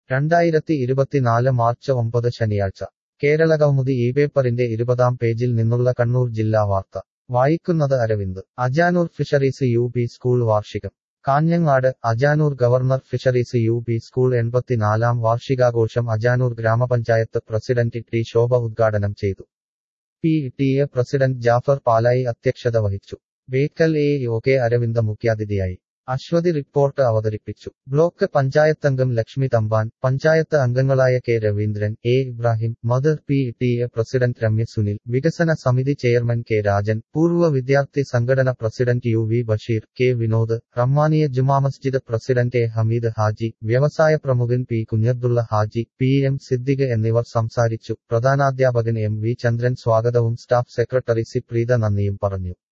രണ്ടായിരത്തി ഇരുപത്തിനാല് മാർച്ച് ഒമ്പത് ശനിയാഴ്ച കേരളകൗമുദി ഈ പേപ്പറിന്റെ ഇരുപതാം പേജിൽ നിന്നുള്ള കണ്ണൂർ ജില്ലാ വാർത്ത വായിക്കുന്നത് Aravind Ajanur fisheries U P school വാർഷികം Kanhangad Ajanur government fisheries U P school എൺപത്തിനാലാം വാർഷികാഘോഷം അജാനൂർ ഗ്രാമപഞ്ചായത്ത് പ്രസിഡന്റ് ടി ശോഭ ഉദ്ഘാടനം ചെയ്തു P T A president Jafar Palayi അധ്യക്ഷത വഹിച്ചു Bekal A O K Aravinda മുഖ്യാതിഥിയായി അശ്വതി റിപ്പോർട്ട് അവതരിപ്പിച്ചു ബ്ലോക്ക് പഞ്ചായത്തംഗം ലക്ഷ്മി തമ്പാൻ പഞ്ചായത്ത് അംഗങ്ങളായ K Raveendran A Ibrahim mother P T A president Ramya Sunil വികസന സമിതി ചെയർമാൻ കെ രാജൻ പൂർവ്വ വിദ്യാർത്ഥി സംഘടന president U V Basheer K Vinod Rahmania Juma Masjid president A Hameed Haji വ്യവസായ പ്രമുഖൻ P Kunhabdulla Haji P M Siddique എന്നിവർ സംസാരിച്ചു പ്രധാനാധ്യാപകൻ എം വി ചന്ദ്രൻ സ്വാഗതവും സ്റ്റാഫ് സെക്രട്ടറി സി പ്രീത നന്ദിയും പറഞ്ഞു